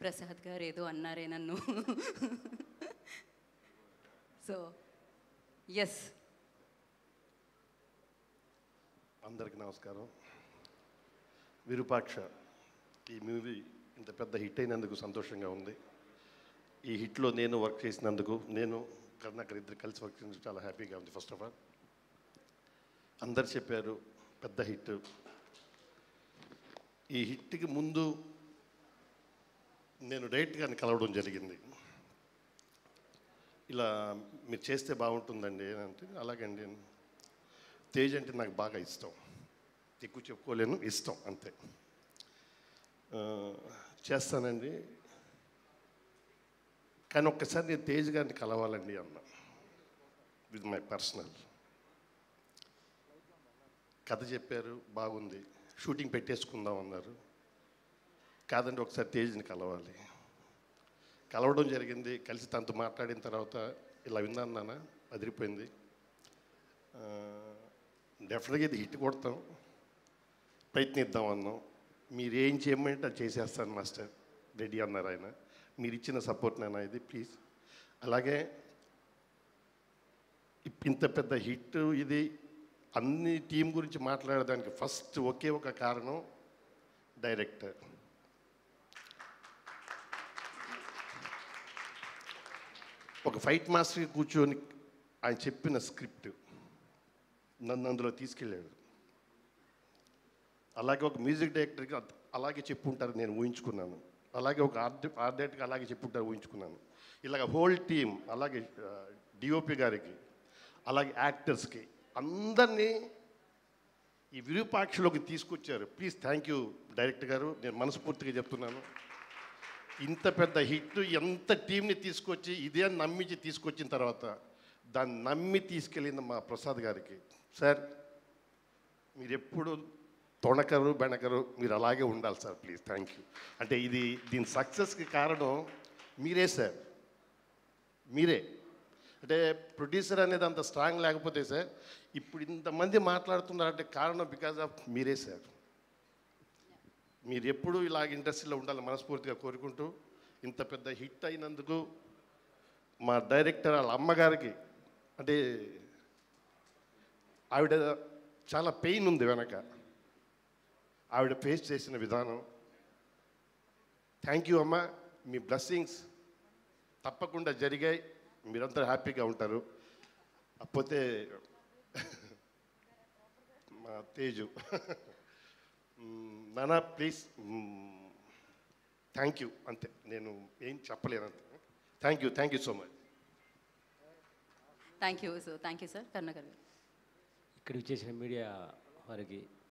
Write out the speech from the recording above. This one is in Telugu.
ప్రసాద్ గారు ఏదో అన్నారే నన్ను సో ఎస్ అందరికీ నమస్కారం విరూపాక్ష ఈ మూవీ ఇంత పెద్ద హిట్ అయినందుకు సంతోషంగా ఉంది ఈ హిట్లో నేను వర్క్ చేసినందుకు నేను కరుణాకర్ ఇద్దరు కలిసి వర్క్ చేసినందుకు చాలా హ్యాపీగా ఉంది ఫస్ట్ ఆఫ్ ఆల్ అందరు చెప్పారు పెద్ద హిట్ ఈ హిట్కి ముందు నేను డైరెక్ట్గా కలవడం జరిగింది ఇలా మీరు చేస్తే బాగుంటుందండి అని అంటే అలాగండి తేజ్ అంటే నాకు బాగా ఇష్టం ఎక్కువ చెప్పుకోలేను ఇష్టం అంతే ఆ, చేస్తానండి కానీ ఒక్కసారి నేను తేజ్ గారిని కలవాలండి అన్న విత్ మై పర్సనల్ కథ చెప్పారు బాగుంది షూటింగ్ పెట్టేసుకుందాం అన్నారు కాదండి ఒకసారి తేజ్ని కలవాలి కలవడం జరిగింది కలిసి తనతో మాట్లాడిన తర్వాత ఇలా విన్నాను నాన్న అదిరిపోయింది డెఫినెట్గా ఇది హిట్ కొడతాం ప్రయత్నిద్దాం అన్నాం మీరు ఏం చేయమంటే అది చేసేస్తాను మాస్టర్ రెడీ అన్నారు ఆయన మీరు ఇచ్చిన సపోర్ట్ నాన్న ఇది ప్లీజ్ అలాగే ఇప్- ఇంత పెద్ద హిట్ ఇది అన్ని టీం గురించి మాట్లాడడానికి ఫస్ట్ ఒకే ఒక కారణం డైరెక్టర్ ఒక ఫైట్ మాస్టర్కి కూర్చొని ఆయన చెప్పిన స్క్రిప్ట్ నన్ను అందులో తీసుకెళ్ళాడు అలాగే ఒక మ్యూజిక్ డైరెక్టర్కి అత- అలాగే చెప్పుంటారు నేను ఊహించుకున్నాను అలాగే ఒక ఆర్ట్ ఆర్ట్ డైరెక్టర్కి అలాగే చెప్పుంటారు ఊహించుకున్నాను ఇలాగ హోల్ టీమ్ అలాగే డిఓపి గారికి అలాగే యాక్టర్స్కి అందరినీ ఈ విరూపాక్షలోకి తీసుకొచ్చారు ప్లీజ్ థ్యాంక్ యూ డైరెక్టర్ గారు నేను మనస్ఫూర్తిగా చెప్తున్నాను ఇంత పెద్ద హిట్ ఎంత టీంని తీసుకొచ్చి ఇదే అని నమ్మించి తీసుకొచ్చిన తర్వాత దాన్ని నమ్మి తీసుకెళ్ళిన మా ప్రసాద్ గారికి సార్ మీరు ఎప్పుడు తొణకరు బెణకరు మీరు అలాగే ఉండాలి సార్ ప్లీజ్ థ్యాంక్ యూ అంటే ఇది దీని సక్సెస్కి కారణం మీరే సార్ మీరే అంటే ప్రొడ్యూసర్ అనేది అంత స్ట్రాంగ్ లేకపోతే సార్ ఇప్పుడు ఇంతమంది మాట్లాడుతున్నారంటే కారణం బికాజ్ ఆఫ్ మీరే సార్ మీరు ఎప్పుడూ ఇలాగ ఇండస్ట్రీలో ఉండాలని మనస్ఫూర్తిగా కోరుకుంటూ ఇంత పెద్ద హిట్ అయినందుకు మా డైరెక్టర్ వాళ్ళ అమ్మగారికి అంటే ఆవిడ చాలా పెయిన్ ఉంది వెనక ఆవిడ ఫేస్ చేసిన విధానం థ్యాంక్ యూ అమ్మ మీ బ్లెస్సింగ్స్ తప్పకుండా జరిగాయి మీరందరూ హ్యాపీగా ఉంటారు అప్పతే మా తేజు మ్మ్, నానా ప్లీజ్ థ్యాంక్ యూ అంతే నేను ఏం చెప్పలేను అంతే thank you thank you so much thank you so thank you sir Karunakar garu ఇక్కడ చేసిన మీడియా వారికి